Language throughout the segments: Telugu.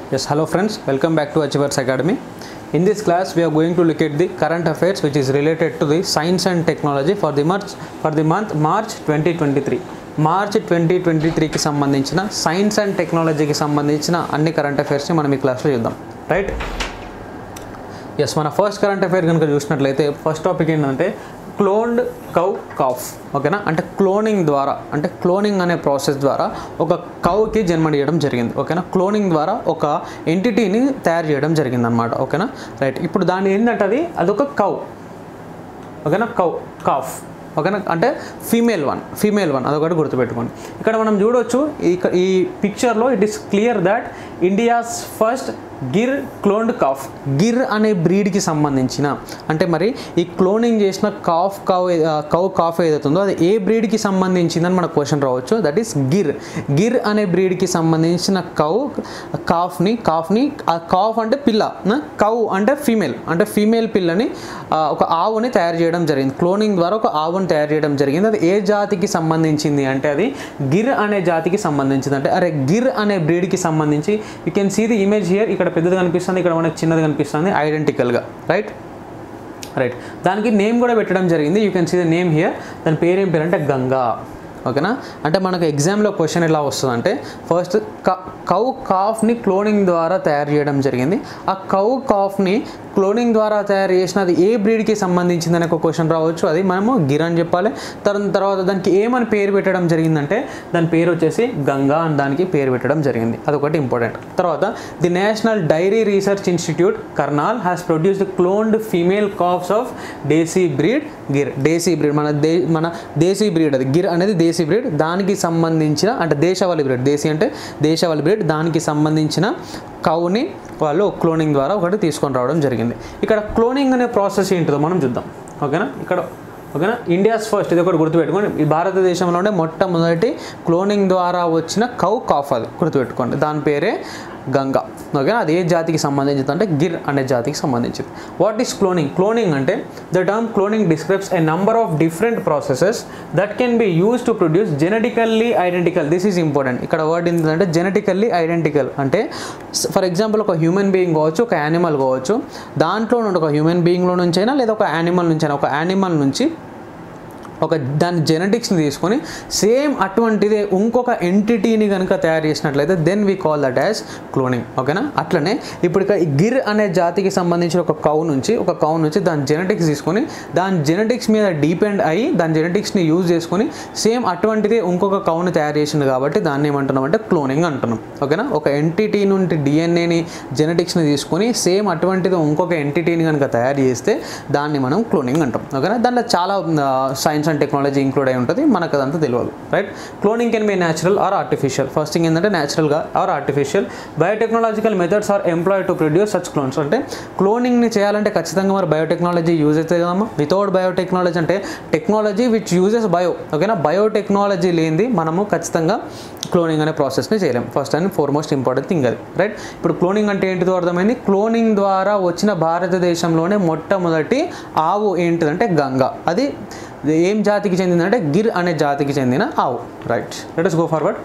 Yes, hello friends, welcome back to Achievers Academy. In this class, we are going to look at the current affairs which is related to the science and technology for the March for the month March 2023. March twenty twenty త్రీకి సంబంధించిన సైన్స్ అండ్ టెక్నాలజీకి సంబంధించిన అన్ని కరెంట్ అఫైర్స్ని మనం ఈ క్లాస్లో చూద్దాం రైట్ ఎస్ మన ఫస్ట్ కరెంట్ అఫైర్ కనుక చూసినట్లయితే ఫస్ట్ టాపిక్ ఏంటంటే క్లోన్డ్ కౌ కాఫ్ ఓకేనా అంటే క్లోనింగ్ ద్వారా అంటే క్లోనింగ్ అనే ప్రాసెస్ ద్వారా ఒక కౌకి జన్మనీయడం జరిగింది ఓకేనా క్లోనింగ్ ద్వారా ఒక ఎంటిటీని తయారు చేయడం జరిగింది అనమాట ఓకేనా రైట్ ఇప్పుడు దాని ఏంటంటే అది అదొక కౌ ఓకేనా కౌ కాఫ్ ఓకేనా అంటే ఫీమేల్ వన్ ఫీమేల్ వన్ అదొకటి గుర్తుపెట్టుకోండి ఇక్కడ మనం చూడొచ్చు ఈ ఈ పిక్చర్లో it is clear that India's first Gir cloned calf Gir అనే బ్రీడ్కి సంబంధించిన అంటే మరి ఈ క్లోనింగ్ చేసిన కాఫ్ కౌ కౌ కాఫ్ ఏదైతే ఉందో అది ఏ బ్రీడ్కి సంబంధించిందని మనకు క్వశ్చన్ రావచ్చు దట్ ఈస్ గిర్ గిర్ అనే బ్రీడ్కి సంబంధించిన కౌ కాఫ్ని కాఫ్ని ఆ కాఫ్ అంటే పిల్ల నా? కౌ అంటే ఫీమేల్ అంటే ఫీమేల్ పిల్లని ఆ, ఒక ఆవుని తయారు చేయడం జరిగింది క్లోనింగ్ ద్వారా ఒక ఆవుని తయారు చేయడం జరిగింది అది ఏ జాతికి సంబంధించింది అంటే అది గిర్ అనే జాతికి సంబంధించింది అంటే అరే గిర్ అనే బ్రీడ్కి సంబంధించి you can see the image here ఇక్కడ పెద్దది కనిపిస్తుంది ఇక్కడ మనకి చిన్నది కనిపిస్తుంది ఐడెంటికల్గా రైట్ రైట్ దానికి నేమ్ కూడా పెట్టడం జరిగింది you can see the name here దాని పేరు ఏం పేరు అంటే గంగా ఓకేనా అంటే మనకు ఎగ్జామ్లో క్వశ్చన్ ఎలా వస్తుందంటే ఫస్ట్ కౌ కాఫ్ని క్లోనింగ్ ద్వారా తయారు చేయడం జరిగింది ఆ కౌ కాఫ్ని క్లోనింగ్ ద్వారా తయారు చేసినది ఏ బ్రీడ్కి సంబంధించింది అనే ఒక క్వశ్చన్ రావచ్చు అది మనము గిర్ అని చెప్పాలి తర్వాత తర్వాత దానికి ఏమని పేరు పెట్టడం జరిగిందంటే దాని పేరు వచ్చేసి గంగా అని దానికి పేరు పెట్టడం జరిగింది అదొకటి ఇంపార్టెంట్ తర్వాత the national dairy research institute Karnal has produced cloned female calves of desi breed Gir desi breed మన దే మన దేశీ బ్రీడ్ అది గిర్ అనేది దేశీ బ్రీడ్ దానికి సంబంధించిన అంటే దేశవాళి బ్రీడ్ దేశీ అంటే దేశవాళి బ్రీడ్ దానికి సంబంధించిన కౌని వాళ్ళు క్లోనింగ్ ద్వారా ఒకటి తీసుకొని రావడం జరిగింది ఇక్కడ క్లోనింగ్ అనే ప్రాసెస్ ఏంటిదో మనం చూద్దాం ఓకేనా ఇక్కడ ఓకేనా ఇండియాస్ ఫస్ట్ ఇది ఒకటి గుర్తుపెట్టుకోండి ఈ భారతదేశంలోనే మొట్టమొదటి క్లోనింగ్ ద్వారా వచ్చిన కౌ కాఫ్ అది గుర్తుపెట్టుకోండి దాని పేరే గంగా ఓకేనా అది ఏ జాతికి సంబంధించింది అంటే గిర్ అనే జాతికి సంబంధించింది వాట్ ఈస్ క్లోనింగ్ క్లోనింగ్ అంటే the term cloning describes a number of different processes that can be use to produce genetically identical this is important ఇక్కడ వర్డ్ ఏంటంటే జెనెటికల్లీ ఐడెంటికల్ అంటే ఫర్ ఎగ్జాంపుల్ ఒక హ్యూమన్ బీయింగ్ కావచ్చు ఒక యానిమల్ కావచ్చు దాంట్లో నుండి ఒక హ్యూమన్ బీయింగ్లో నుంచైనా లేదా ఒక యానిమల్ నుంచైనా ఒక యానిమల్ నుంచి ఒక దాని జెనెటిక్స్ని తీసుకొని సేమ్ అటువంటిదే ఇంకొక ఎంటిటీని కనుక తయారు చేసినట్లయితే then we call that as cloning ఓకేనా అట్లనే ఇప్పుడు ఇక ఈ గిర్ అనే జాతికి సంబంధించిన ఒక కౌ నుంచి ఒక కౌ నుంచి దాని జెనెటిక్స్ తీసుకొని దాని జెనెటిక్స్ మీద డిపెండ్ అయ్యి దాని జెనెటిక్స్ని యూజ్ చేసుకొని సేమ్ అటువంటిదే ఇంకొక కౌని తయారు చేసింది కాబట్టి దాన్ని ఏమంటున్నాం అంటే క్లోనింగ్ అంటున్నాం ఓకేనా ఒక ఎంటిటీ నుండి డిఎన్ఏని జెనెటిక్స్ని తీసుకొని సేమ్ అటువంటిది ఇంకొక ఎంటిటీని కనుక తయారు చేస్తే దాన్ని మనం క్లోనింగ్ అంటాం ఓకేనా దాంట్లో చాలా సైన్స్ అండ్ టెక్నాలజీ ఇంక్లూడ్ అయి ఉంటుంది మనకు అదంతా తెలియదు right cloning can be natural or artificial first thing ఏంటంటే న్యాచురల్గా or artificial biotechnological methods are employ to produce such clones అంటే క్లోనింగ్ని చేయాలంటే ఖచ్చితంగా మరి బయోటెక్నాలజీ యూజ్ అవుతుంది కదమ్మా వితౌట్ బయోటెక్నాలజీ అంటే టెక్నాలజీ విచ్ యూజెస్ బయో ఓకేనా బయోటెక్నాలజీ లేనిది మనము ఖచ్చితంగా క్లోనింగ్ అనే ప్రాసెస్ని చేయలేం first and foremost important thing అది రైట్ ఇప్పుడు క్లోనింగ్ అంటే ఏంటిదో అర్థమైంది క్లోనింగ్ ద్వారా వచ్చిన భారతదేశంలోనే మొట్టమొదటి ఆవు ఏంటిదంటే గంగా అది ఏం జాతికి చెందిందంటే గిర్ అనే జాతికి చెందిన ఆవు right let us go forward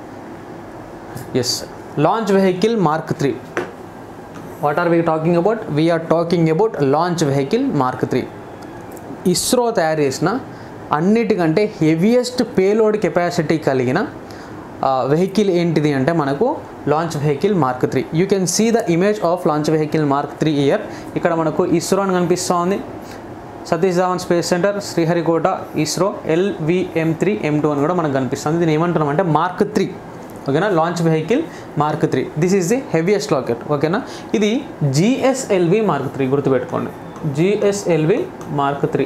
yes launch vehicle mark three what are we talking about we are talking about launch vehicle mark three ISRO తయారు చేసిన అన్నిటికంటే హెవియెస్ట్ పేలోడ్ కెపాసిటీ కలిగిన వెహికల్ ఏంటిది అంటే మనకు launch vehicle mark three you can see the image of launch vehicle mark three here ఇక్కడ మనకు ఇస్రో అని కనిపిస్తూ ఉంది Satish Dhawan space centre Sriharikota ISRO LVM three M two అని కూడా మనకు కనిపిస్తుంది దీన్ని ఏమంటున్నాం అంటే మార్క్ త్రీ ఓకేనా launch vehicle mark three this is the heaviest rocket ఓకేనా ఇది జిఎస్ఎల్వి మార్క్ త్రీ గుర్తుపెట్టుకోండి జిఎస్ఎల్వి మార్క్ త్రీ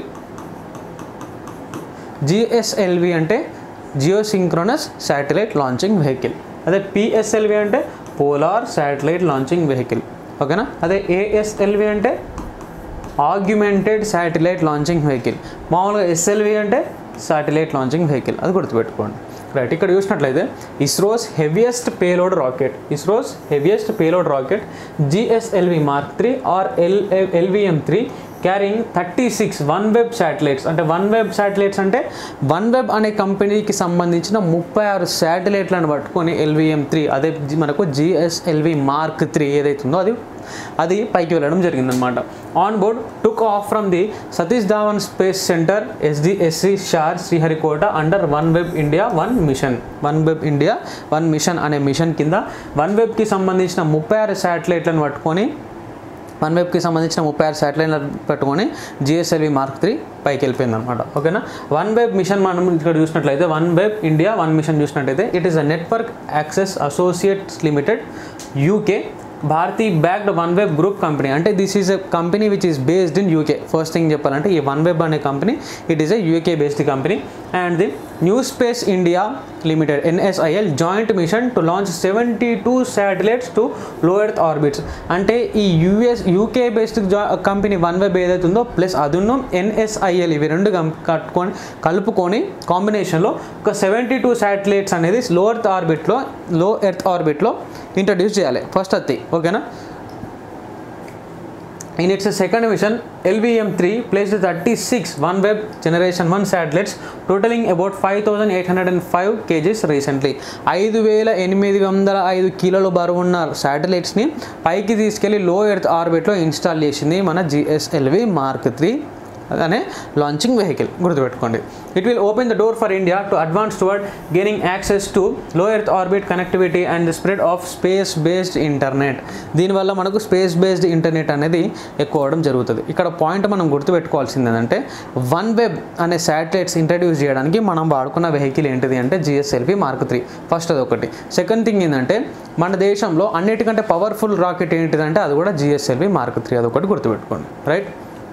జిఎస్ఎల్వి అంటే జియోసింక్రోనస్ శాటిలైట్ లాంచింగ్ వెహికల్ అదే పిఎస్ఎల్వి అంటే పోలార్ శాటిలైట్ లాంచింగ్ వెహికల్ ఓకేనా అదే ఏఎస్ఎల్వి అంటే ఆగ్యుమెంటెడ్ శాటిలైట్ లాంచింగ్ వెహికల్ మామూలుగా ఎస్ఎల్వి అంటే శాటిలైట్ లాంచింగ్ వెహికల్ అది గుర్తుపెట్టుకోండి రైట్ ఇక్కడ చూసినట్లయితే ISRO's heaviest payload rocket ISRO's heaviest payload rocket GSLV mark three are L LVM three carrying thirty six OneWeb satellites అంటే వన్ వెబ్ శాటిలైట్స్ అంటే వన్ వెబ్ అనే కంపెనీకి సంబంధించిన ముప్పై ఆరు శాటిలైట్లను పట్టుకొని ఎల్విఎం త్రీ అదే జి- మనకు జిఎస్ఎల్వి మార్క్ త్రీ ఏదైతుందో అది అది పైకి వెళ్ళడం జరిగిందనమాట on board took off from the Satish Dhawan space centre SDSC SHAR Sriharikota under OneWeb India one mission OneWeb India one mission అనే మిషన్ కింద వన్ వెబ్కి సంబంధించిన ముప్పై ఆరు శాటిలైట్లను పట్టుకొని వన్ వెబ్కి సంబంధించిన ముప్పై ఆరు శాటిలైట్లు పెట్టుకొని జిఎస్ఎల్వి మార్క్ త్రీ పైకి వెళ్ళిపోయింది అనమాట ఓకేనా వన్ వెబ్ మిషన్ మనం ఇక్కడ చూసినట్లయితే OneWeb India one mission చూసినట్లయితే it is a network access associates limited UK Bharti backed OneWeb group company అంటే this is a company which is based in UK first thing చెప్పాలంటే ఈ వన్ వెబ్ అనే company it is a UK based company and the new space India limited NSIL joint mission to launch seventy two satellites to low earth orbits అంటే ఈ US UK based company OneWeb ఏదైతే ఉందో ప్లస్ అదును ఎన్ఎస్ఐఎల్ ఇవి రెండు కం- కట్టుకొని కలుపుకొని కాంబినేషన్లో ఒక సెవెంటీ టూ శాటిలైట్స్ అనేది లో ఎర్త్ ఆర్బిట్లో లో ఎర్త్ ఆర్బిట్లో ఇంట్రడ్యూస్ చేయాలి ఫస్ట్ అది ఓకేనా In its second mission, LVM-3 placed 36 OneWeb Generation 1 satellites totaling about 5,805 kgs recently. ఐదు వేల ఎనిమిది వందల ఐదు కిలోల బరువున్న శాటిలైట్స్ని పైకి తీసుకెళ్లి లో ఎర్త్ ఆర్బిట్లో ఇన్స్టాల్ చేసింది మన జిఎస్ఎల్వి మార్క్ త్రీ అనే లాంచింగ్ వెహికల్ గుర్తుపెట్టుకోండి it will open the door for India to advance toward gaining access to low earth orbit connectivity and the spread of space based internet దీనివల్ల మనకు స్పేస్ బేస్డ్ ఇంటర్నెట్ అనేది ఎక్కువ అవడం జరుగుతుంది ఇక్కడ పాయింట్ మనం గుర్తుపెట్టుకోవాల్సింది ఏంటంటే వన్ వెబ్ అనే శాటిలైట్స్ ఇంట్రడ్యూస్ చేయడానికి మనం వాడుకున్న వెహికల్ ఏంటిది అంటే జిఎస్ఎల్వి మార్క్ త్రీ ఫస్ట్ అది ఒకటి సెకండ్ థింగ్ ఏంటంటే మన దేశంలో అన్నిటికంటే పవర్ఫుల్ రాకెట్ ఏంటిదంటే అది కూడా జిఎస్ఎల్వి మార్క్ త్రీ అది ఒకటి గుర్తుపెట్టుకోండి రైట్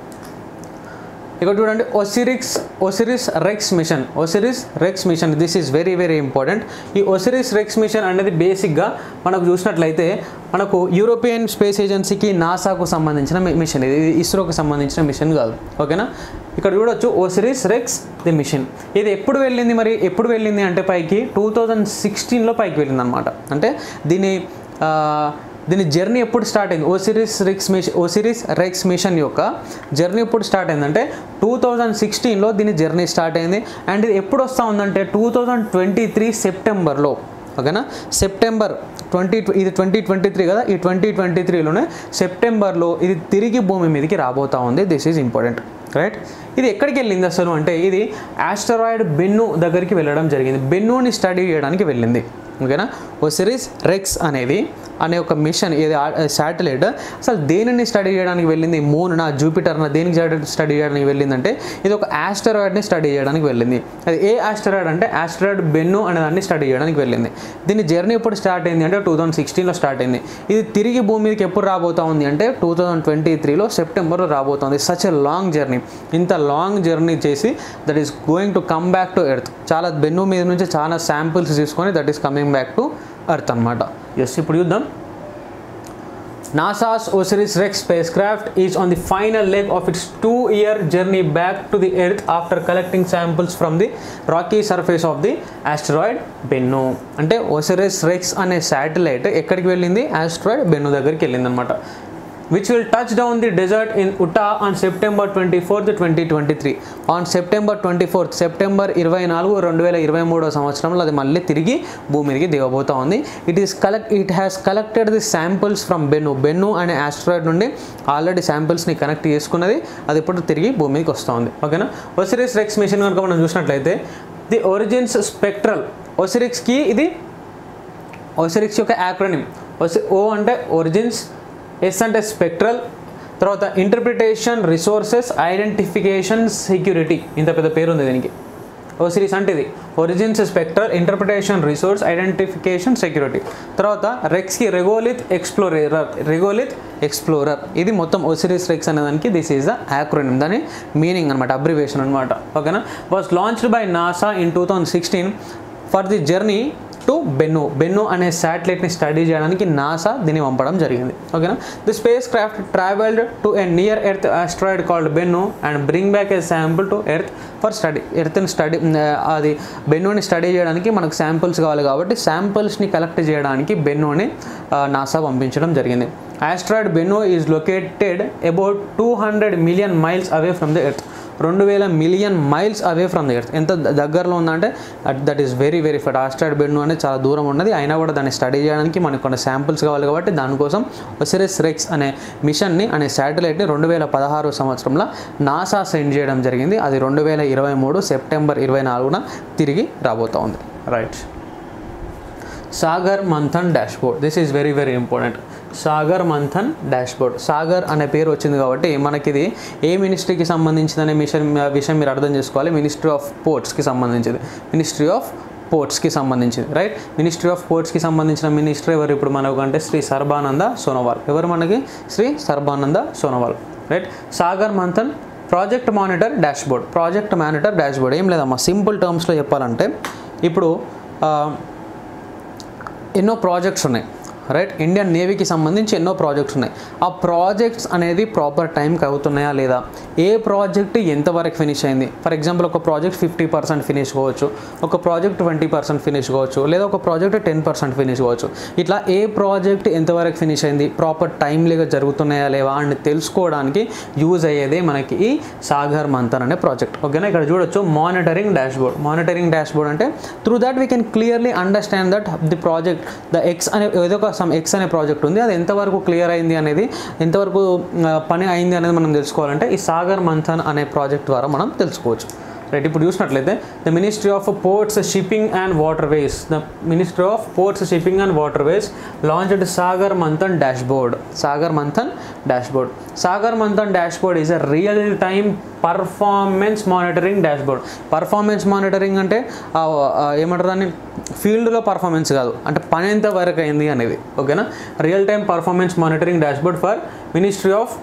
ఇక్కడ చూడండి OSIRIS OSIRIS REx mission OSIRIS REx mission this is very very important ఈ ఒసిరిస్ రెక్స్ మిషన్ అనేది బేసిక్గా మనకు చూసినట్లయితే మనకు యూరోపియన్ స్పేస్ ఏజెన్సీకి నాసాకు సంబంధించిన మి- మిషన్ ఇది ఇది ఇస్రోకి సంబంధించిన మిషన్ కాదు ఓకేనా ఇక్కడ చూడొచ్చు ఓసిరిస్ రెక్స్ ది మిషన్ ఇది ఎప్పుడు వెళ్ళింది మరి ఎప్పుడు వెళ్ళింది అంటే పైకి టూ థౌజండ్ సిక్స్టీన్లో పైకి వెళ్ళింది అనమాట అంటే దీని ఆ, దీని జర్నీ ఎప్పుడు స్టార్ట్ అయింది OSIRIS REx mission OSIRIS REx mission యొక్క జర్నీ ఎప్పుడు స్టార్ట్ అయిందంటే టూ థౌజండ్ సిక్స్టీన్లో దీని జర్నీ స్టార్ట్ అయింది అండ్ ఇది ఎప్పుడు వస్తూ ఉందంటే టూ థౌజండ్ ట్వంటీ త్రీ సెప్టెంబర్లో ఓకేనా సెప్టెంబర్ ట్వంటీ ఇది ట్వంటీ ట్వంటీ త్రీ కదా ఈ ట్వంటీ ట్వంటీ త్రీలోనే సెప్టెంబర్లో ఇది తిరిగి భూమి మీదకి రాబోతా ఉంది దిస్ ఈజ్ ఇంపార్టెంట్ రైట్ ఇది ఎక్కడికి వెళ్ళింది అసలు అంటే ఇది ఆస్టరాయిడ్ బెన్ను దగ్గరికి వెళ్ళడం జరిగింది బెన్నుని స్టడీ చేయడానికి వెళ్ళింది ఓకేనా ఓసిరిస్ రెక్స్ అనేది అనే ఒక మిషన్ ఇది శాటిలైట్ అసలు దేనిని స్టడీ చేయడానికి వెళ్ళింది మూన్ జూపిటర్న దేనికి స్టడీ చేయడానికి వెళ్ళిందంటే ఇది ఒక ఆస్టరాయిడ్ని స్టడీ చేయడానికి వెళ్ళింది అది ఏ ఆస్టరాయిడ్ అంటే ఆస్టరాయిడ్ బెన్ను అనే దాన్ని స్టడీ చేయడానికి వెళ్ళింది దీని జర్నీ ఎప్పుడు స్టార్ట్ అయింది అంటే టూ థౌజండ్ సిక్స్టీన్లో స్టార్ట్ అయింది ఇది తిరిగి భూమి మీదకి ఎప్పుడు రాబోతా ఉంది అంటే టూ థౌజండ్ ట్వంటీ త్రీలో సెప్టెంబర్లో రాబోతుంది సచ్ ఎ లాంగ్ జర్నీ ఇంత లాంగ్ జర్నీ చేసి that is going to come back to earth చాలా బెన్ను మీద నుంచి చాలా శాంపిల్స్ తీసుకొని that is coming back to earth అనమాట ఎస్ ఇప్పుడు చూద్దాం NASA's OSIRIS-REx spacecraft is on the final leg of its two-year journey back to the Earth after collecting samples from the rocky surface of the asteroid Bennu. అంటే OSIRIS రెక్స్ అనే శాటిలైట్ ఎక్కడికి వెళ్ళింది ఆస్ట్రాయిడ్ బెన్ను దగ్గరికి వెళ్ళింది అనమాట which will touch down the desert in Utah on September twenty fourth twenty twenty three on September twenty fourth September ఇరవై నాలుగు రెండు వేల ఇరవై మూడో సంవత్సరంలో అది మళ్ళీ తిరిగి భూమి మీదకి దిగబోతా ఉంది it is collect it has collected the samples from Bennu Bennu అనే ఆస్ట్రాయిడ్ నుండి ఆల్రెడీ శాంపిల్స్ని కనెక్ట్ చేసుకున్నది అది ఇప్పుడు తిరిగి భూమి మీదకి వస్తూ ఉంది ఓకేనా ఒసిరిస్ రెక్స్ మిషన్ కనుక మనం చూసినట్లయితే ది ఒరిజిన్స్ స్పెక్ట్రల్ ఒసిరిక్స్కి ఇది ఒసిరిక్స్ యొక్క యాక్రోనిమ్ ఓ అంటే ఒరిజిన్స్ ఎస్ అంటే స్పెక్ట్రల్ తర్వాత ఇంటర్ప్రిటేషన్ రిసోర్సెస్ ఐడెంటిఫికేషన్ సెక్యూరిటీ ఇంత పెద్ద పేరు ఉంది దీనికి ఓ సిరీస్ అంటే ఇది origins spectral interpretation resource identification security తర్వాత రెక్స్కి రెగోలిత్ ఎక్స్ప్లోరర్ రెగోలిత్ ఎక్స్ప్లోరర్ ఇది మొత్తం ఒసిరిస్ రెక్స్ అనే దానికి దిస్ ఈజ్ ద యాక్రోనిమ్ దాని మీనింగ్ అనమాట అబ్రివేషన్ అనమాట ఓకేనా was launched by NASA in two thousand sixteen for the journey to Bennu Bennu అనే శాటిలైట్ని స్టడీ చేయడానికి నాసా దీన్ని పంపడం జరిగింది ఓకేనా the spacecraft travelled to a near earth asteroid called Bennu and bring back a sample to earth for study ఎర్త్ని స్టడీ అది బెన్నుని స్టడీ చేయడానికి మనకు శాంపుల్స్ కావాలి కాబట్టి శాంపుల్స్ని కలెక్ట్ చేయడానికి బెన్నుని నాసా పంపించడం జరిగింది asteroid Bennu is located about two hundred million miles away from the earth రెండు వేల million miles away from the earth ఎంత ద- దగ్గరలో ఉందంటే that is very very far asteroid Bennu అనేది చాలా దూరం ఉన్నది అయినా కూడా దాన్ని స్టడీ చేయడానికి మనకు కొన్ని శాంపుల్స్ కావాలి కాబట్టి దానికోసం ఒసిరిస్ రెక్స్ అనే మిషన్ని అనే శాటిలైట్ని రెండు వేల పదహారు సంవత్సరంలో నాసా సెండ్ చేయడం జరిగింది అది రెండు వేల ఇరవై మూడు సెప్టెంబర్ ఇరవై నాలుగున తిరిగి రాబోతా ఉంది right Sagar Manthan dashboard this is very very important Sagar Manthan dashboard Sagar అనే పేరు వచ్చింది కాబట్టి మనకి ఇది ఏ మినిస్ట్రీకి సంబంధించిందనే విషయం విషయం మీరు అర్థం చేసుకోవాలి మినిస్ట్రీ ఆఫ్ పోర్ట్స్కి సంబంధించింది మినిస్ట్రీ ఆఫ్ పోర్ట్స్కి సంబంధించింది రైట్ మినిస్ట్రీ ఆఫ్ పోర్ట్స్కి సంబంధించిన మినిస్టర్ ఎవరు ఇప్పుడు మనకు అంటే శ్రీ సర్బానంద సోనోవాల్ ఎవరు మనకి Shri Sarbananda Sonowal right Sagar Manthan project monitor dashboard project monitor dashboard ఏం లేదమ్మా సింపుల్ టర్మ్స్లో చెప్పాలంటే ఇప్పుడు ఆ, ఎన్నో ప్రాజెక్ట్స్ ఉన్నాయి రైట్ ఇండియన్ నేవీకి సంబంధించి ఎన్నో ప్రాజెక్ట్స్ ఉన్నాయి ఆ ప్రాజెక్ట్స్ అనేది ప్రాపర్ టైంకి అవుతున్నాయా లేదా ఏ ప్రాజెక్ట్ ఎంతవరకు ఫినిష్ అయింది ఫర్ ఎగ్జాంపుల్ ఒక ప్రాజెక్ట్ ఫిఫ్టీ పర్సెంట్ ఫినిష్ కావచ్చు ఒక ప్రాజెక్ట్ ట్వంటీ పర్సెంట్ ఫినిష్ కావచ్చు లేదా ఒక ప్రాజెక్ట్ టెన్ పర్సెంట్ ఫినిష్ కావచ్చు ఇట్లా ఏ ప్రాజెక్ట్ ఎంతవరకు ఫినిష్ అయింది ప్రాపర్ టైంలీగా జరుగుతున్నాయా లేవా అని తెలుసుకోవడానికి యూజ్ అయ్యేదే మనకి ఈ సాగర్ మంతన్ అనే ప్రాజెక్ట్ ఓకేనా ఇక్కడ చూడొచ్చు మానిటరింగ్ డాష్బోర్డ్ మానిటరింగ్ డాష్బోర్డ్ అంటే through that we can clearly understand that the project the X అనే ఏదో ఒక సమ్ ఎక్స్ అనే ప్రాజెక్ట్ ఉంది అది ఎంతవరకు క్లియర్ అయింది అనేది ఎంతవరకు ఆ, పని అయింది అనేది మనం తెలుసుకోవాలంటే ఈ సాగర్ మంథన్ అనే ప్రాజెక్ట్ ద్వారా మనం తెలుసుకోవచ్చు రైట్ ఇప్పుడు చూసినట్లయితే the ministry of ports shipping and waterways the ministry of ports shipping and waterways launched Sagar Manthan dashboard Sagar Manthan dashboard Sagar Manthan dashboard is a real time performance monitoring dashboard performance monitoring అంటే ఆ, ఆ, ఏమంటారు దాన్ని ఫీల్డ్లో పర్ఫార్మెన్స్ కాదు అంటే పని ఎంత వరకు అయింది అనేది ఓకేనా real time performance monitoring dashboard for ministry of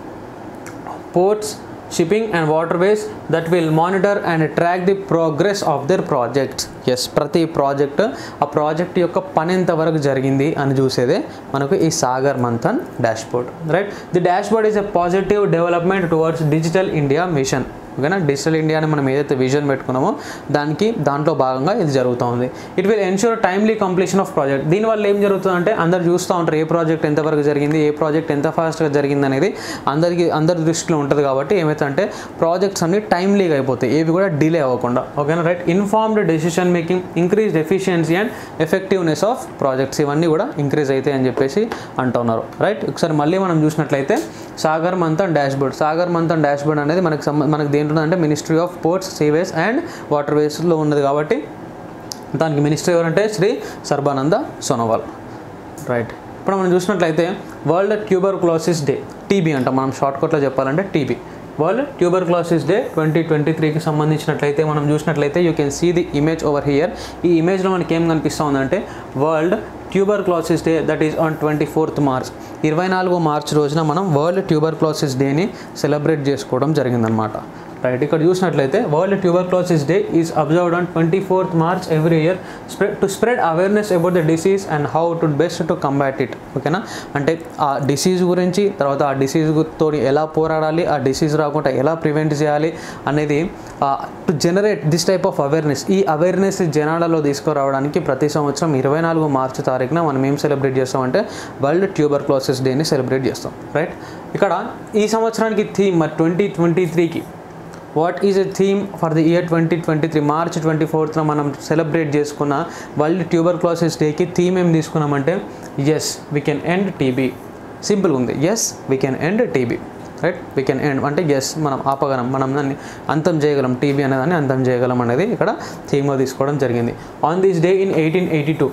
ports shipping and waterways that will monitor and track the progress of their projects yes ప్రతి ప్రాజెక్ట్ ఆ ప్రాజెక్ట్ యొక్క పని ఎంతవరకు జరిగింది అని చూసేదే మనకు ఈ Sagar Manthan dashboard right the dashboard is a positive development towards digital India mission ఓకేనా డిజిటల్ ఇండియాని మనం ఏదైతే విజన్ పెట్టుకున్నామో దానికి దాంట్లో భాగంగా ఇది జరుగుతూ ఉంది it will ensure timely completion of project దీనివల్ల ఏం జరుగుతుందంటే అందరు చూస్తూ ఉంటారు ఏ ప్రాజెక్ట్ ఎంతవరకు జరిగింది ఏ ప్రాజెక్ట్ ఎంత ఫాస్ట్గా జరిగింది అనేది అందరికి అందరి దృష్టిలో ఉంటుంది కాబట్టి ఏమవుతుందంటే ప్రాజెక్ట్స్ అన్ని టైమ్లీగా అయిపోతాయి ఏవి కూడా డిలే అవ్వకుండా ఓకేనా right informed decision making increase efficiency and effectiveness of projects ఇవన్నీ కూడా ఇంక్రీజ్ అవుతాయి అని చెప్పేసి అంటున్నారు రైట్ ఒకసారి మళ్ళీ మనం చూసినట్లయితే సాగర్ మంతన్ డాష్బోర్డ్ సాగర్ మంతన్ డాష్బోర్డ్ అనేది మనకి సంబ మనకి దేంట్లో అంటే ministry of ports seaways and వాటర్ వేస్లో ఉన్నది కాబట్టి దానికి మినిస్టర్ ఎవరంటే శ్రీ సర్బానంద సోనోవాల్ రైట్ ఇప్పుడు మనం చూసినట్లయితే world tuberculosis day TB అంటాం మనం షార్ట్ కట్లో చెప్పాలంటే TB world tuberculosis day twenty twenty త్రీకి సంబంధించినట్లయితే మనం చూసినట్లయితే you can see the image over here ఈ ఇమేజ్లో మనకి ఏం కనిపిస్తూ ఉందంటే world tuberculosis day that is on twenty fourth March ఇరవై నాలుగు మార్చ్ రోజున మనం వరల్డ్ ట్యూబర్ క్లోసిస్ డేని సెలబ్రేట్ చేసుకోవడం జరిగిందనమాట రైట్ ఇక్కడ చూసినట్లయితే world tuberculosis day is observed on twenty fourth March every year spread to spread awareness about the disease and how to best to combat it ఓకేనా అంటే ఆ డిసీజ్ గురించి తర్వాత ఆ డిసీజ్ తోటి ఎలా పోరాడాలి ఆ డిసీజ్ రాకుండా ఎలా ప్రివెంట్ చేయాలి అనేది to generate this type of awareness ఈ అవేర్నెస్ జనాలలో తీసుకురావడానికి ప్రతి సంవత్సరం ఇరవై నాలుగు మార్చి తారీఖున మనం ఏం సెలబ్రేట్ చేస్తామంటే వరల్డ్ ట్యూబర్ క్లోసిస్ డేని సెలబ్రేట్ చేస్తాం రైట్ ఇక్కడ ఈ సంవత్సరానికి థీమ్ మరి ట్వంటీ ట్వంటీ త్రీకి what is a theme for the year twenty twenty three March twenty ఫోర్త్న మనం సెలబ్రేట్ చేసుకున్న వరల్డ్ ట్యూబర్ క్లాసెస్ డేకి థీమ్ ఏం తీసుకున్నామంటే yes we can end TB simple ఉంది yes we can end TB right we can end అంటే ఎస్ మనం ఆపగలం మనం దాన్ని అంతం చేయగలం టీబీ అనేదాన్ని అంతం చేయగలం అనేది ఇక్కడ థీమ్గా తీసుకోవడం జరిగింది on this day in eighteen eighty two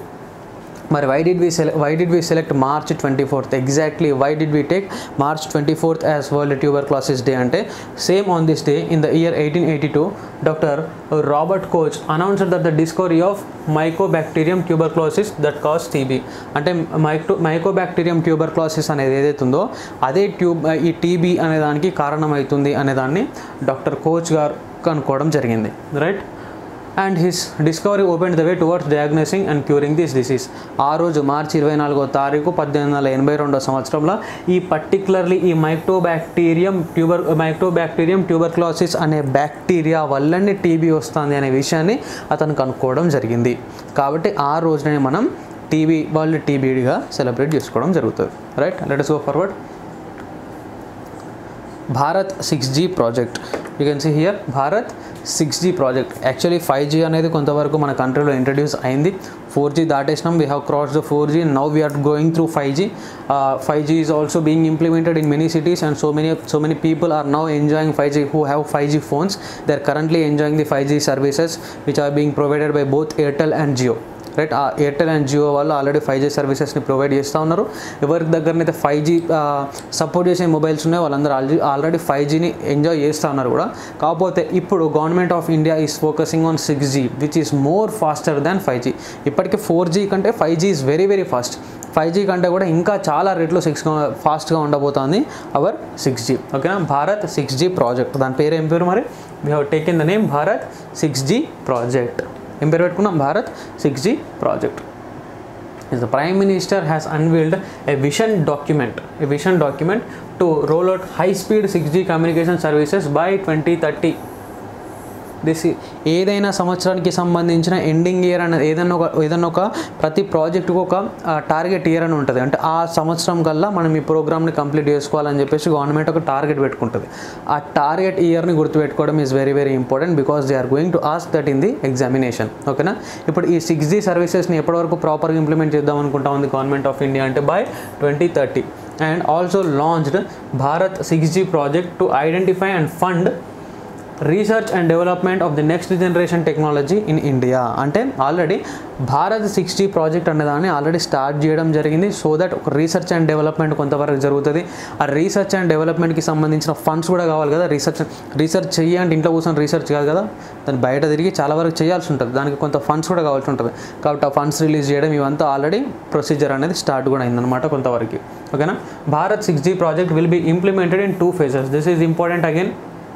మరి why did we select why did we select March twenty fourth exactly why did we take March twenty fourth as world tuberculosis day అంటే same on this day in the year eighteen eighty two doctor Robert Koch announced that the discovery of mycobacterium tuberculosis that causes TB అంటే మైక్రో మైకోబ్యాక్టీరియం ట్యూబర్ క్లాసిస్ అనేది ఏదైతే ఉందో అదే ట్యూబ్ ఈ టీబీ అనే దానికి కారణమవుతుంది అనే దాన్ని డాక్టర్ కోచ్ గారు కనుక్కోవడం జరిగింది right and his discovery open the way towards diagnosing and curing this disease ఆ రోజు మార్చి ఇరవై నాలుగో తారీఖు పద్దెనిమిది వందల ఎనభై రెండో సంవత్సరంలో ఈ పర్టికులర్లీ ఈ మైక్టోబ్యాక్టీరియం ట్యూబర్ మైక్టోబ్యాక్టీరియం ట్యూబర్క్లోసిస్ అనే బ్యాక్టీరియా వల్లనే టీబీ వస్తుంది అనే విషయాన్ని అతను కనుక్కోవడం జరిగింది కాబట్టి ఆ రోజునే మనం టీబీ వరల్డ్ టీబీగా సెలబ్రేట్ చేసుకోవడం జరుగుతుంది right let go forward Bharat six G project you can see here Bharat six G project actually five G అనేది కొంతవరకు మన కంట్రీలో ఇంట్రడ్యూస్ అయింది ఫోర్ జీ దాటేసినాం we have cross the four G now we are going through five G five G is also being implemented in many cities and so many so many people are now enjoying five G who have five G phones they are currently enjoying the five G services which are being provided by both Airtel and Jio right ఆ ఎయిర్టెల్ అండ్ జియో వాళ్ళు ఆల్రెడీ ఫైవ్ జీ సర్వీసెస్ని ప్రొవైడ్ చేస్తూ ఉన్నారు ఎవరి దగ్గరనైతే ఫైవ్ జీ సపోర్ట్ చేసే మొబైల్స్ ఉన్నాయో వాళ్ళందరూ ఆల్రెడీ ఆల్రెడీ ఫైవ్ జీని ఎంజాయ్ చేస్తూ ఉన్నారు కూడా కాకపోతే ఇప్పుడు government of India is focusing on six G which is more faster than five G ఇప్పటికీ ఫోర్ జీ కంటే five G is very very fast five G కంటే కూడా ఇంకా చాలా రేట్లో సిక్స్ ఫాస్ట్గా ఉండబోతోంది అవర్ సిక్స్ జీ ఓకేనా భారత్ సిక్స్ జీ ప్రాజెక్ట్ దాని పేరు ఏం పేరు మరి we have taken the name Bharat six G project ఏం పేరు పెట్టుకున్నాం Bharat six G project is the prime minister has unveiled a vision document a vision document to roll out high speed 6g communication services by 2030 this ఏదైనా సంవత్సరానికి సంబంధించిన ఎండింగ్ ఇయర్ అనేది ఏదైనా ఒక ఏదైనా ఒక ప్రతి ప్రాజెక్టుకు ఒక టార్గెట్ ఇయర్ అని ఉంటుంది అంటే ఆ సంవత్సరం కల్లా మనం ఈ ప్రోగ్రామ్ని కంప్లీట్ చేసుకోవాలని చెప్పేసి గవర్నమెంట్ ఒక టార్గెట్ పెట్టుకుంటుంది ఆ టార్గెట్ ఇయర్ని గుర్తుపెట్టుకోవడం is very very important because they are going to ask that in the examination ఓకేనా ఇప్పుడు ఈ సిక్స్ జీ సర్వీసెస్ని ఎప్పటివరకు ప్రాపర్గా ఇంప్లిమెంట్ చేద్దాం అనుకుంటా ఉంది గవర్నమెంట్ ఆఫ్ ఇండియా అంటే by twenty thirty and also launched Bharat six G project to identify and fund research and development of the next generation technology in India అంటే already Bharat six G project అనే దాన్ని ఆల్రెడీ స్టార్ట్ చేయడం జరిగింది సో దట్ ఒక రీసెర్చ్ అండ్ డెవలప్మెంట్ కొంతవరకు జరుగుతుంది ఆ రీసెర్చ్ అండ్ డెవలప్మెంట్కి సంబంధించిన ఫండ్స్ కూడా కావాలి కదా రీసెర్చ్ రీసెర్చ్ చెయ్యి అంటే ఇంట్లో కూర్చొని రీసెర్చ్ కాదు కదా దాన్ని బయట తిరిగి చాలా వరకు చేయాల్సి ఉంటుంది దానికి కొంత ఫండ్స్ కూడా కావాల్సి ఉంటుంది కాబట్టి ఆ ఫండ్స్ రిలీజ్ చేయడం ఇవంతా ఆల్రెడీ ప్రొసీజర్ అనేది స్టార్ట్ కూడా అయిందనమాట కొంతవరకు ఓకేనా Bharat six G project will be implemented in two phases this is important again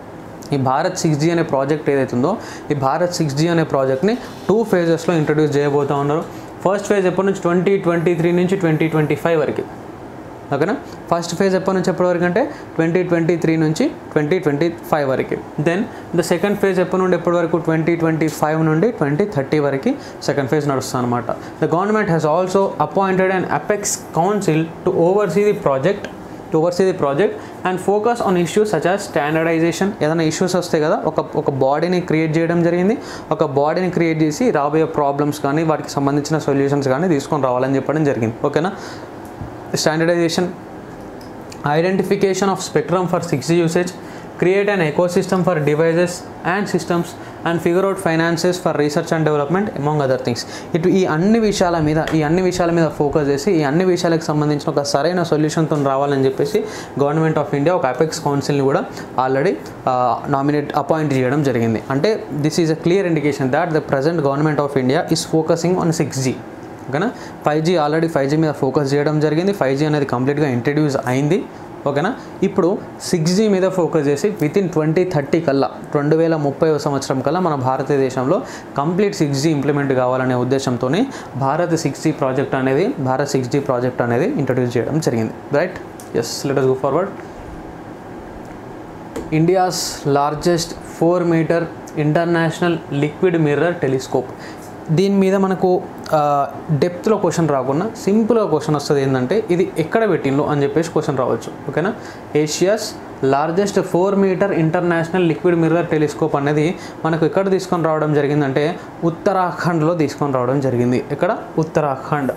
ఈ భారత్ సిక్స్ జీ అనే ప్రాజెక్ట్ ఏదైతుందో ఈ భారత్ సిక్స్ జీ అనే ప్రాజెక్ట్ని టూ ఫేజెస్లో ఇంట్రడ్యూస్ చేయబోతూ ఉన్నారు ఫస్ట్ ఫేజ్ ఎప్పటి నుంచి ట్వంటీ ట్వంటీ త్రీ నుంచి ట్వంటీ ట్వంటీ ఫైవ్ వరకు ఓకేనా ఫస్ట్ ఫేజ్ ఎప్పటి నుంచి ఎప్పటి వరకు అంటే ట్వంటీ ట్వంటీ త్రీ నుంచి ట్వంటీ ట్వంటీ ఫైవ్ వరకు దెన్ ద సెకండ్ ఫేజ్ ఎప్పటి నుండి ఎప్పటి వరకు ట్వంటీ ట్వంటీ ఫైవ్ నుండి ట్వంటీ థర్టీ వరకు సెకండ్ ఫేజ్ నడుస్తుంది అనమాట the government has also appointed and apex council to oversee the project to oversee the project and focus on issues such as standardisation ఏదైనా ఇష్యూస్ వస్తాయి కదా ఒక ఒక బాడీని క్రియేట్ చేయడం జరిగింది ఒక బాడీని క్రియేట్ చేసి రాబోయే ప్రాబ్లమ్స్ కానీ వాటికి సంబంధించిన సొల్యూషన్స్ కానీ తీసుకొని రావాలని చెప్పడం జరిగింది ఓకేనా standardisation identification of spectrum for six usage create an ecosystem for devices and systems and figure out finances for research and development among other things ఇటు ఈ అన్ని విషయాల మీద ఈ అన్ని విషయాల మీద ఫోకస్ చేసి ఈ అన్ని విషయాలకు సంబంధించిన ఒక సరైన సొల్యూషన్తో రావాలని చెప్పేసి గవర్నమెంట్ ఆఫ్ ఇండియా ఒక అపెక్స్ కౌన్సిల్ని కూడా ఆల్రెడీ నామినేట్ అపాయింట్ చేయడం జరిగింది అంటే this is a clear indication that the present government of India is focusing on six G ఓకేనా five G already five G మీద ఫోకస్ చేయడం జరిగింది ఫైవ్ జీ అనేది కంప్లీట్గా ఇంట్రడ్యూస్ అయింది ఓకేనా ఇప్పుడు సిక్స్ జీ మీద ఫోకస్ చేసి విత్ ఇన్ ట్వంటీ థర్టీ కల్లా రెండు వేల ముప్పై సంవత్సరం కల్లా మన భారతదేశంలో కంప్లీట్ సిక్స్ జీ ఇంప్లిమెంట్ కావాలనే ఉద్దేశంతో భారత్ సిక్స్ జీ ప్రాజెక్ట్ అనేది భారత్ సిక్స్ జీ ప్రాజెక్ట్ అనేది ఇంట్రడ్యూస్ చేయడం జరిగింది right yes let go forward India's largest four metre international liquid mirror telescope దీని మీద మనకు డెప్త్లో క్వశ్చన్ రాకుండా సింపుల్గా క్వశ్చన్ వస్తుంది ఏంటంటే ఇది ఎక్కడ పెట్టిండ్రు అని చెప్పేసి క్వశ్చన్ రావచ్చు ఓకేనా Asia's largest four metre international liquid mirror telescope అనేది మనకు ఎక్కడ తీసుకొని రావడం జరిగిందంటే ఉత్తరాఖండ్లో తీసుకొని రావడం జరిగింది ఎక్కడ ఉత్తరాఖండ్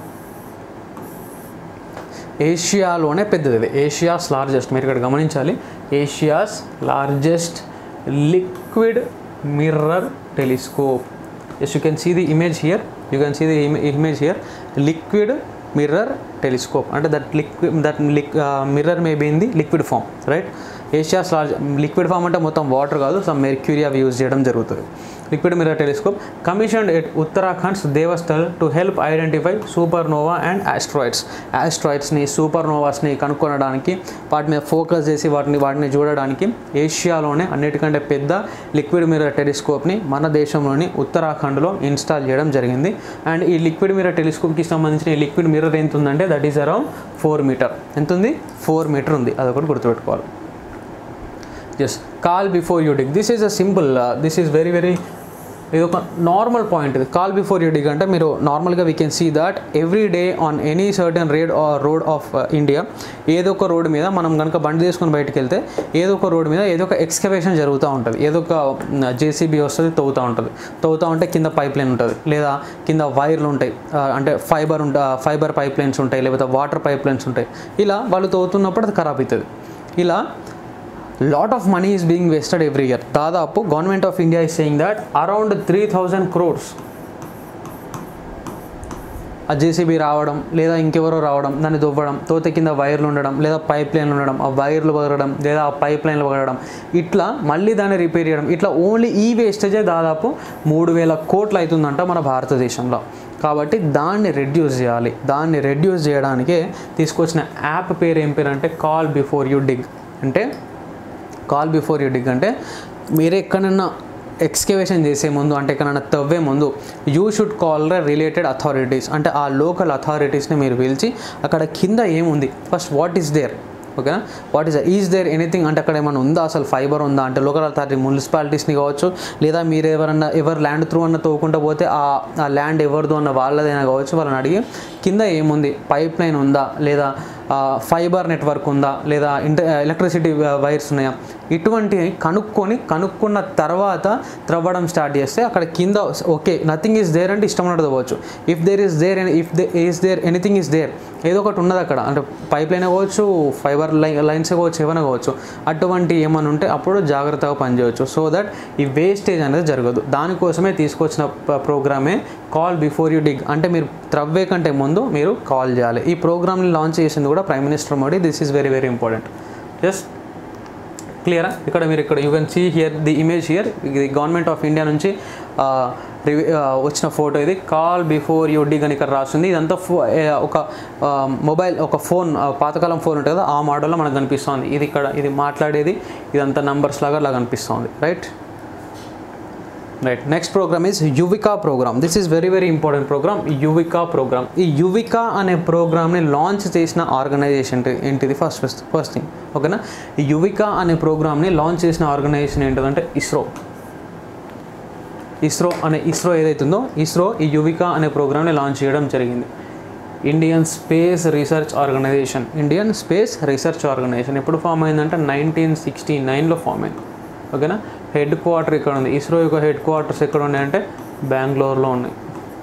ఏషియాలోనే పెద్దది ఇది ఏషియాస్ లార్జెస్ట్ మీరు ఇక్కడ గమనించాలి Asia's largest liquid mirror telescope yes you can see the image here you can see the image here liquid mirror telescope అంటే that liquid that lick mirror may be in the liquid form right Asia's large liquid form అంటే మొత్తం వాటర్ కాదు సమ్ మెర్క్యూరీ అవి యూజ్ చేయడం జరుగుతుంది liquid mirror telescope commissioned at Uttarakhand's Devastal to help identify supernova and asteroids. ఆస్ట్రాయిడ్స్ని సూపర్నోవాస్ని కనుక్కొనడానికి వాటి మీద ఫోకస్ చేసి వాటిని వాటిని చూడడానికి ఏషియాలోనే అన్నిటికంటే పెద్ద లిక్విడ్ మిర్రర్ టెలిస్కోప్ని మన దేశంలోని ఉత్తరాఖండ్లో ఇన్స్టాల్ చేయడం జరిగింది అండ్ ఈ లిక్విడ్ మిర్రర్ టెలిస్కోప్కి సంబంధించిన ఈ లిక్విడ్ మిర్రర్ ఎంత ఉందంటే that is around four metre ఎంత ఉంది ఫోర్ మీటర్ ఉంది అదొకటి గుర్తుపెట్టుకోవాలి yes call before you dig this is a simple this is very very ఇది ఒక నార్మల్ పాయింట్ ఇది కాల్ బిఫోర్ యూ డిగ్ అంటే మీరు నార్మల్గా we can see that every day on any certain raid or road of India ఏదో ఒక రోడ్ మీద మనం కనుక బండి తీసుకొని బయటకు వెళ్తే ఏదో ఒక రోడ్ మీద ఏదో ఒక ఎక్స్కవేషన్ జరుగుతూ ఉంటుంది ఏదో ఒక జేసీబీ వస్తుంది తవ్వుతూ ఉంటుంది తవ్వుతూ ఉంటే కింద పైప్ లైన్ ఉంటుంది లేదా కింద వైర్లు ఉంటాయి ఆ, అంటే ఫైబర్ ఉంటా ఫైబర్ పైప్ లైన్స్ ఉంటాయి లేకపోతే వాటర్ పైప్ లైన్స్ ఉంటాయి ఇలా వాళ్ళు తవ్వుతున్నప్పుడు అది ఖరాబ్ అవుతుంది ఇలా lot of money is being wasted every year దాదాపు government of India is saying that around three thousand crores ఆ జేసీబీ రావడం లేదా ఇంకెవరో రావడం దాన్ని దువ్వడం తోత కింద వైర్లు ఉండడం లేదా పైప్ లైన్లు ఉండడం ఆ వైర్లు పగలడం లేదా ఆ పైప్ లైన్లు పగలడం ఇట్లా మళ్ళీ దాన్ని రిపేర్ చేయడం ఇట్లా ఓన్లీ ఈ వేస్టేజే దాదాపు మూడు వేల కోట్లు అవుతుందంట మన భారతదేశంలో కాబట్టి దాన్ని రెడ్యూస్ చేయాలి దాన్ని రెడ్యూస్ చేయడానికే తీసుకొచ్చిన యాప్ పేరు ఏం పేరు అంటే కాల్ బిఫోర్ యూ డిగ్ అంటే కాల్ బిఫోర్ యూ డిగ్ అంటే మీరు ఎక్కడన్నా ఎక్స్కవేషన్ చేసే ముందు అంటే ఎక్కడైనా తవ్వే ముందు you should call the related authorities అంటే ఆ లోకల్ అథారిటీస్ని మీరు పిలిచి అక్కడ కింద ఏముంది ఫస్ట్ వాట్ ఈస్ దేర్ ఓకేనా what is is there anything అంటే అక్కడ ఏమైనా ఉందా అసలు ఫైబర్ ఉందా అంటే లోకల్ అథారిటీ మున్సిపాలిటీస్ని కావచ్చు లేదా మీరు ఎవరన్నా ఎవరు ల్యాండ్ త్రూ అన్న తవ్వుకుంటూ పోతే ఆ ఆ ల్యాండ్ ఎవరిదో అన్న వాళ్ళదైనా కావచ్చు వాళ్ళని అడిగి కింద ఏముంది పైప్ లైన్ ఉందా లేదా ఫైబర్ నెట్వర్క్ ఉందా లేదా ఇంట ఎలక్ట్రిసిటీ వైర్స్ ఉన్నాయా ఇటువంటివి కనుక్కొని కనుక్కున్న తర్వాత త్రవ్వడం స్టార్ట్ చేస్తే అక్కడ కింద ఓకే నథింగ్ ఈస్ దేర్ అంటే ఇష్టం ఉన్నట్టు తవ్వచ్చు if there is there if they is there anything is there ఏదో ఒకటి ఉన్నది అక్కడ అంటే పైప్ లైన్ కావచ్చు ఫైబర్ లైన్ లైన్స్ కావచ్చు ఏమైనా కావచ్చు అటువంటి ఏమైనా ఉంటే అప్పుడు జాగ్రత్తగా పనిచేయవచ్చు సో దట్ ఈ వేస్టేజ్ అనేది జరగదు దానికోసమే తీసుకొచ్చిన ప్రోగ్రామే కాల్ బిఫోర్ యూ డిగ్ అంటే మీరు త్రవ్వే కంటే ముందు మీరు కాల్ చేయాలి ఈ ప్రోగ్రామ్ని లాంచ్ చేసింది కూడా prime minister Modi this is very very important just క్లియరా ఇక్కడ మీరు ఇక్కడ you can see here the image here ఇది గవర్నమెంట్ ఆఫ్ ఇండియా నుంచి ఆ, రివి- ఆ, వచ్చిన ఫోటో ఇది కాల్ బిఫోర్ యూ డిగ్ అని ఇక్కడ రాస్తుంది ఇదంతా ఫో ఏ, ఒక ఆ, మొబైల్ ఒక ఫోన్ ఆ, పాతకాలం ఫోన్ ఉంటుంది కదా ఆ మోడల్లో మనకు కనిపిస్తుంది ఇది ఇక్కడ ఇది మాట్లాడేది ఇదంతా నంబర్స్ లాగా అలా కనిపిస్తుంది right right next programme is Yuvika programme this is very very important programme Yuvika programme ఈ యువికా అనే ప్రోగ్రామ్ని లాంచ్ చేసిన ఆర్గనైజేషన్ ఏంటిది ఫస్ట్ ఫస్ట్ ఫస్ట్ థింగ్ ఓకేనా ఈ యువికా అనే ప్రోగ్రామ్ని లాంచ్ చేసిన ఆర్గనైజేషన్ ఏంటిదంటే ఇస్రో ఇస్రో అనే ఇస్రో ఏదైతుందో ఇస్రో ఈ యువికా అనే ప్రోగ్రామ్ని లాంచ్ చేయడం జరిగింది Indian space research organisation Indian space research organisation ఎప్పుడు ఫామ్ అయిందంటే నైన్టీన్ సిక్స్టీ నైన్లో ఫామ్ అయింది ఓకేనా హెడ్ క్వార్టర్ ఇక్కడ ఉంది ఇస్రో యొక్క హెడ్ క్వార్టర్స్ ఎక్కడ ఉన్నాయంటే బెంగళూరులో ఉన్నాయి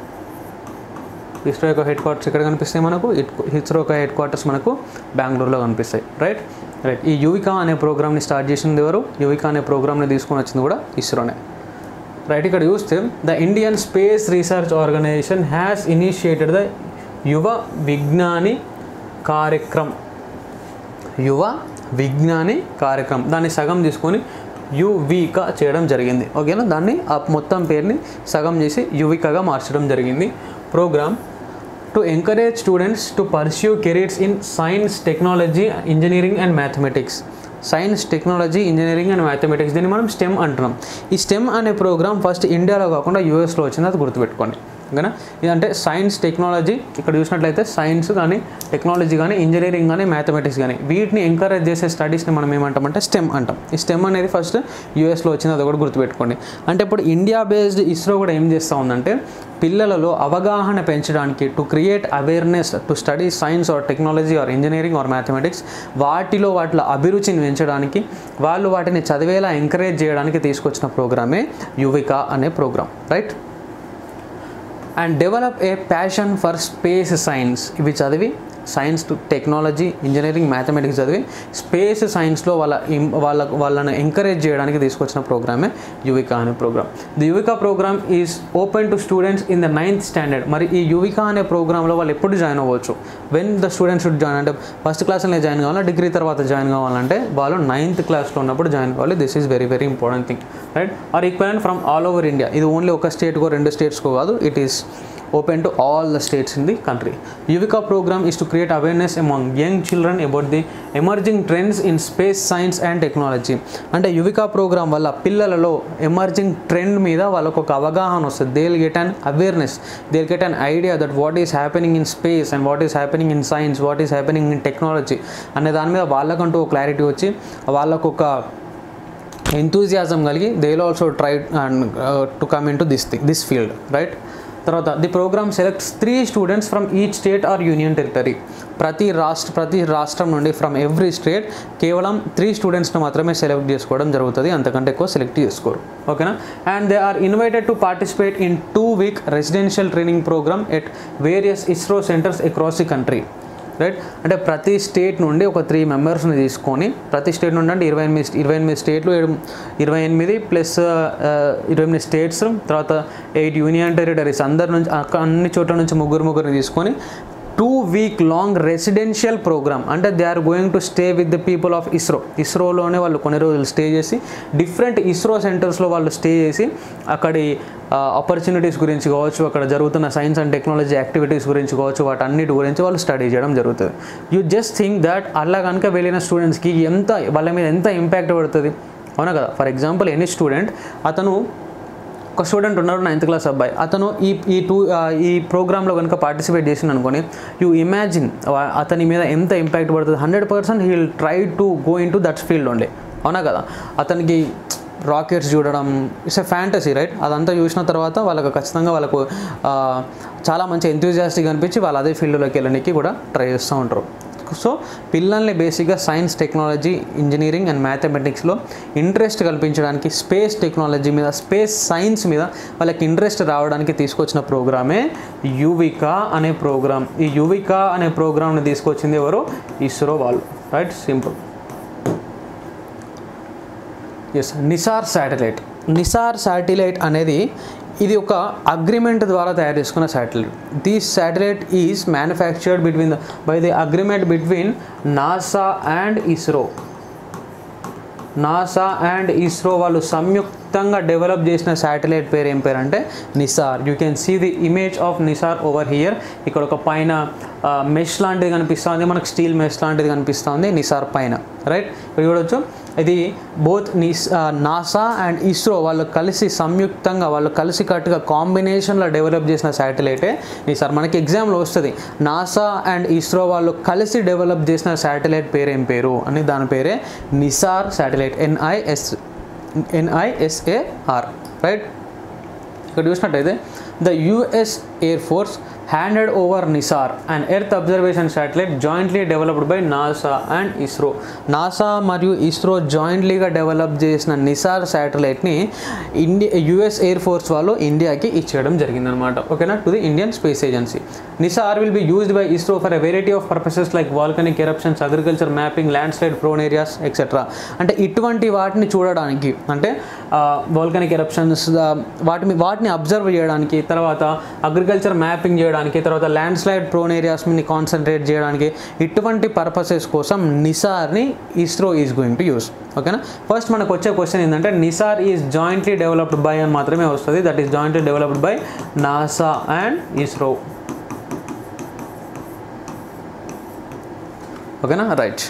ఇస్రో యొక్క హెడ్ క్వార్టర్స్ ఎక్కడ కనిపిస్తాయి మనకు ఇట్- ఇస్రో యొక్క హెడ్ క్వార్టర్స్ మనకు బెంగళూరులో కనిపిస్తాయి రైట్ రైట్ ఈ యువికా అనే ప్రోగ్రామ్ని స్టార్ట్ చేసింది ఎవరు యువికా అనే ప్రోగ్రామ్ని తీసుకొని వచ్చింది కూడా ఇస్రోనే రైట్ ఇక్కడ చూస్తే the Indian space research organisation has initiated the Yuva Vigyani కార్యక్రమ్ యువ విజ్ఞాని కార్యక్రమం దాన్ని సగం తీసుకొని యువికా చేయడం జరిగింది ఓకేనా దాన్ని ఆ మొత్తం పేరుని సగం చేసి యువికాగా మార్చడం జరిగింది programme to encourage students to pursue careers in science technology engineering and mathematics science technology engineering and mathematics దీన్ని మనం స్టెమ్ అంటున్నాం ఈ స్టెమ్ అనే ప్రోగ్రామ్ ఫస్ట్ ఇండియాలో కాకుండా యూఎస్లో వచ్చింది అది గుర్తుపెట్టుకోండి ఓకేనా ఇది అంటే సైన్స్ టెక్నాలజీ ఇక్కడ చూసినట్లయితే సైన్స్ కానీ టెక్నాలజీ కానీ ఇంజనీరింగ్ కానీ మ్యాథమెటిక్స్ కానీ వీటిని ఎంకరేజ్ చేసే స్టడీస్ని మనం ఏమంటామంటే స్టెమ్ అంటాం ఈ స్టెమ్ అనేది ఫస్ట్ యూఎస్లో వచ్చింది అది కూడా గుర్తుపెట్టుకోండి అంటే ఇప్పుడు ఇండియా బేస్డ్ ఇస్రో కూడా ఏం చేస్తూ ఉందంటే పిల్లలలో అవగాహన పెంచడానికి to create awareness to study science or technology or engineering or mathematics వాటిలో వాటిలో అభిరుచిని పెంచడానికి వాళ్ళు వాటిని చదివేలా ఎంకరేజ్ చేయడానికి తీసుకొచ్చిన ప్రోగ్రామే యువిక అనే programme right and develop a passion for space science ఇవి చదివి సైన్స్ టెక్నాలజీ ఇంజనీరింగ్ మ్యాథమెటిక్స్ చదివి స్పేస్ సైన్స్లో వాళ్ళ ఇం- వాళ్ళ వాళ్ళని ఎంకరేజ్ చేయడానికి తీసుకొచ్చిన ప్రోగ్రామే యువిక అనే programme the Yuvika programme is open to students in the ninth standard మరి ఈ యువిక అనే ప్రోగ్రాంలో వాళ్ళు ఎప్పుడు జాయిన్ అవ్వచ్చు when the students should join అంటే ఫస్ట్ క్లాస్లో జాయిన్ కావాలా డిగ్రీ తర్వాత జాయిన్ కావాలంటే వాళ్ళు నైన్త్ క్లాస్లో ఉన్నప్పుడు జాయిన్ కావాలి this is very very important thing right are equivalent from all over India ఇది ఓన్లీ ఒక స్టేట్కో రెండు స్టేట్స్కో కాదు it is open to all the states in the country. Yuvika program is to create awareness among young children about the emerging trends in space science and technology. అంటే యువికా ప్రోగ్రామ్ వల్ల పిల్లలలో ఎమర్జింగ్ ట్రెండ్ మీద వాళ్ళకు ఒక అవగాహన వస్తుంది they will get an awareness they will get an idea that what is happening in space and what is happening in science what is happening in technology అనే దాని మీద వాళ్ళకంటూ ఒక క్లారిటీ వచ్చి వాళ్ళకు ఒక ఎంతూజియాజం కలిగి they will also try and to come into this thing this field right తర్వాత the programme selects three students from each state or union territory ప్రతి రాష్ట్ర ప్రతి రాష్ట్రం నుండి ఫ్రమ్ ఎవ్రీ స్టేట్ కేవలం త్రీ స్టూడెంట్స్ని మాత్రమే సెలెక్ట్ చేసుకోవడం జరుగుతుంది అంతకంటే ఎక్కువ సెలెక్ట్ చేసుకోరు ఓకేనా and they are invited to participate in two week residential training programme at various ISRO centres across the country right అంటే ప్రతి స్టేట్ నుండి ఒక త్రీ మెంబర్స్ని తీసుకొని ప్రతి స్టేట్ నుండి అంటే ఇరవై ఎనిమిది ఇరవై ఎనిమిది స్టేట్లు ఏడు ఇరవై ఎనిమిది ప్లస్ ఇరవై ఎనిమిది స్టేట్స్ తర్వాత ఎయిట్ యూనియన్ టెరిటరీస్ అందరి నుంచి అక్క- అన్ని చోట్ల నుంచి ముగ్గురు ముగ్గురిని తీసుకొని two week long residential programme అంటే they are going to stay with the people of ISRO ఇస్రోలోనే వాళ్ళు కొన్ని రోజులు స్టే చేసి డిఫరెంట్ ఇస్రో సెంటర్స్లో వాళ్ళు స్టే చేసి అక్కడి ఆపర్చునిటీస్ గురించి కావచ్చు అక్కడ జరుగుతున్న సైన్స్ అండ్ టెక్నాలజీ యాక్టివిటీస్ గురించి కావచ్చు వాటన్నిటి గురించి వాళ్ళు స్టడీ చేయడం జరుగుతుంది యూ జస్ట్ థింక్ దట్ అలా కనుక వెళ్ళిన స్టూడెంట్స్కి ఎంత వాళ్ళ మీద ఎంత ఇంపాక్ట్ పడుతుంది అవునా కదా ఫర్ ఎగ్జాంపుల్ ఎనీ స్టూడెంట్ అతను ఒక స్టూడెంట్ ఉన్నారు నైన్త్ క్లాస్ అబ్బాయి అతను ఈ ఈ టూ ఆ, ఈ ప్రోగ్రాంలో కనుక పార్టిసిపేట్ చేసిన అనుకోని యూ ఇమాజిన్ అతని మీద ఎంత ఇంపాక్ట్ పడుతుంది hundred percent he will try to go into that field only అవునా కదా అతనికి రాకెట్స్ చూడడం ఇట్స్ ఎ ఫ్యాంటసీ రైట్ అదంతా చూసిన తర్వాత వాళ్ళకు ఖచ్చితంగా వాళ్ళకు ఆ, చాలా మంచి ఎంతూజియాస్టిక్ అనిపించి వాళ్ళు అదే ఫీల్డ్లోకి వెళ్ళడానికి కూడా ట్రై చేస్తూ ఉంటారు సో పిల్లల్ని బేసిక్గా సైన్స్ టెక్నాలజీ ఇంజనీరింగ్ అండ్ మ్యాథమెటిక్స్లో ఇంట్రెస్ట్ కల్పించడానికి స్పేస్ టెక్నాలజీ మీద స్పేస్ సైన్స్ మీద వాళ్ళకి ఇంట్రెస్ట్ రావడానికి తీసుకొచ్చిన ప్రోగ్రామే యువిక అనే ప్రోగ్రామ్ ఈ యువిక అనే ప్రోగ్రామ్ని తీసుకొచ్చింది ఎవరు ఇస్రో వాళ్ళు right simple yes NISAR satellite NISAR satellite అనేది ఇది ఒక అగ్రిమెంట్ ద్వారా తయారు చేసుకున్న satellite this satellite is manufactured between the by the agreement between NASA and ISRO NASA and ISRO వాళ్ళు సంయుక్తంగా డెవలప్ చేసిన శాటిలైట్ పేరు ఏం పేరు అంటే NISAR you can see the image of NISAR over here ఇక్కడ ఒక పైన మెష్ లాంటిది కనిపిస్తుంది మనకు స్టీల్ మెష్ లాంటిది కనిపిస్తుంది నిసార్ పైన రైట్ ఇక్కడ చూడొచ్చు ఇది బోత్ నిస్ నాసా అండ్ ఇస్రో వాళ్ళు కలిసి సంయుక్తంగా వాళ్ళు కలిసి కట్టుగా కాంబినేషన్లో డెవలప్ చేసిన శాటిలైటే నిసార్ మనకి ఎగ్జామ్లో వస్తుంది నాసా అండ్ ఇస్రో వాళ్ళు కలిసి డెవలప్ చేసిన శాటిలైట్ పేరు ఏం పేరు అని దాని పేరే NISAR satellite N I S N I S A R right ఇక్కడ చూసినట్టయితే the US air force handed over NISAR and earth observation satellite jointly developed by NASA and ISRO NASA మరియు ఇస్రో జాయింట్లీగా డెవలప్ చేసిన నిసార్ శాటిలైట్ని ఇండియా యుఎస్ ఎయిర్ ఫోర్స్ వాళ్ళు ఇండియాకి ఇచ్చేయడం జరిగిందనమాట ఓకేనా to the Indian space agency NISAR will be used by ISRO for a variety of purposes like volcanic eruptions agriculture mapping landslide prone areas etcetera అంటే ఇటువంటి వాటిని చూడడానికి అంటే వాల్కనిక్ ఎరప్షన్స్ వాటిని వాటిని అబ్జర్వ్ చేయడానికి తర్వాత అగ్రికల్చర్ మ్యాపింగ్ చేయడానికి తర్వాత ల్యాండ్ స్లైడ్ ప్రోన్ ఏరియాస్ మీద కాన్సన్ట్రేట్ చేయడానికి ఇటువంటి పర్పసెస్ కోసం నిసార్ని ISRO is going to use ఓకేనా ఫస్ట్ మనకు వచ్చే క్వశ్చన్ ఏంటంటే NISAR is jointly developed by అని మాత్రమే వస్తుంది that is jointly developed by NASA and ISRO ఓకేనా right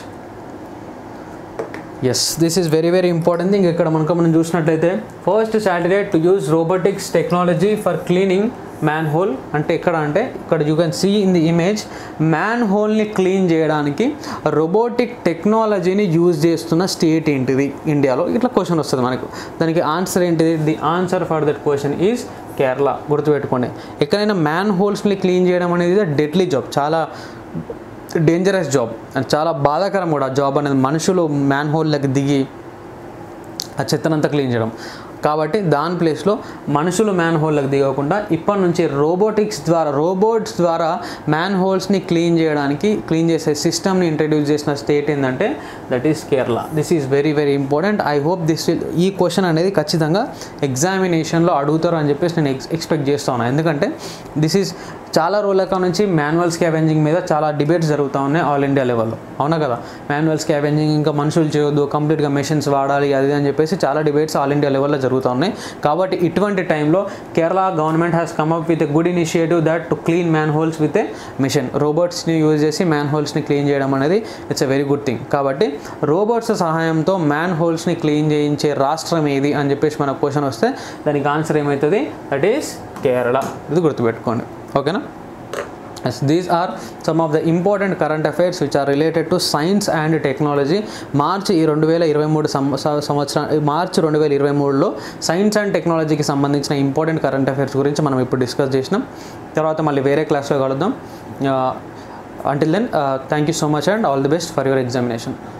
yes this is very very important thing ఇక్కడ మనకు మనం చూసినట్లయితే first satellite to use robotics technology for cleaning manhole అంటే ఎక్కడ అంటే ఇక్కడ you can see in the image మ్యాన్ హోల్ని క్లీన్ చేయడానికి రోబోటిక్ టెక్నాలజీని యూజ్ చేస్తున్న స్టేట్ ఏంటిది ఇండియాలో ఇట్లా క్వశ్చన్ వస్తుంది మనకు దానికి ఆన్సర్ ఏంటిది the answer for that question is Kerala గుర్తుపెట్టుకోండి ఎక్కడైనా మ్యాన్ హోల్స్ని క్లీన్ చేయడం అనేది డెడ్లీ జాబ్ చాలా డేంజరస్ జాబ్ అండ్ చాలా బాధాకరం కూడా ఆ జాబ్ అనేది మనుషులు మ్యాన్ హోల్లోకి దిగి ఆ చెత్తనంతా క్లీన్ చేయడం కాబట్టి దాని ప్లేస్లో మనుషులు మ్యాన్ హోల్లకు దిగకుండా ఇప్పటి నుంచి రోబోటిక్స్ ద్వారా రోబోట్స్ ద్వారా మ్యాన్ హోల్స్ని క్లీన్ చేయడానికి క్లీన్ చేసే సిస్టమ్ని ఇంట్రడ్యూస్ చేసిన స్టేట్ ఏంటంటే that is Kerala this is very very important I hope this will ఈ క్వశ్చన్ అనేది ఖచ్చితంగా ఎగ్జామినేషన్లో అడుగుతారు అని చెప్పేసి నేను ఎక్స్ ఎక్స్పెక్ట్ చేస్తా ఉన్నాను ఎందుకంటే దిస్ ఈజ్ చాలా రోజుల నుంచి మాన్యువల్ స్కావెంజింగ్ మీద చాలా డిబేట్స్ జరుగుతూ ఉన్నాయి ఆల్ ఇండియా లెవెల్లో అవునా కదా మాన్యువల్ స్కావెంజింగ్ ఇంకా మనుషులు చేయొద్దు కంప్లీట్గా మెషిన్స్ వాడాలి అది అని చెప్పేసి చాలా డిబేట్స్ ఆల్ ఇండియా లెవెల్లో జరుగుతూ ఉన్నాయి కాబట్టి ఇటువంటి టైంలో Kerala government has come up with a good initiative that to clean manhole with a mission రోబోట్స్ని యూజ్ చేసి మ్యాన్ హోల్స్ని క్లీన్ చేయడం అనేది it's a very good thing కాబట్టి రోబోట్స్ సహాయంతో మ్యాన్ హోల్స్ని క్లీన్ చేయించే రాష్ట్రం ఏది అని చెప్పేసి మనకు క్వశ్చన్ వస్తే దానికి ఆన్సర్ ఏమవుతుంది దట్ ఈస్ కేరళ ఇది గుర్తుపెట్టుకోండి ఓకేనా Yes, these are some of the important current affairs which are related to science and technology March ఈ రెండు వేల ఇరవై మూడు సంవత్సరం మార్చ్ రెండు వేల ఇరవై మూడులో సైన్స్ అండ్ టెక్నాలజీకి సంబంధించిన ఇంపార్టెంట్ కరెంట్ అఫైర్స్ గురించి మనం ఇప్పుడు డిస్కస్ చేసినాం తర్వాత మళ్ళీ వేరే క్లాస్లో కలుద్దాం until then thank you so much and all the best for your examination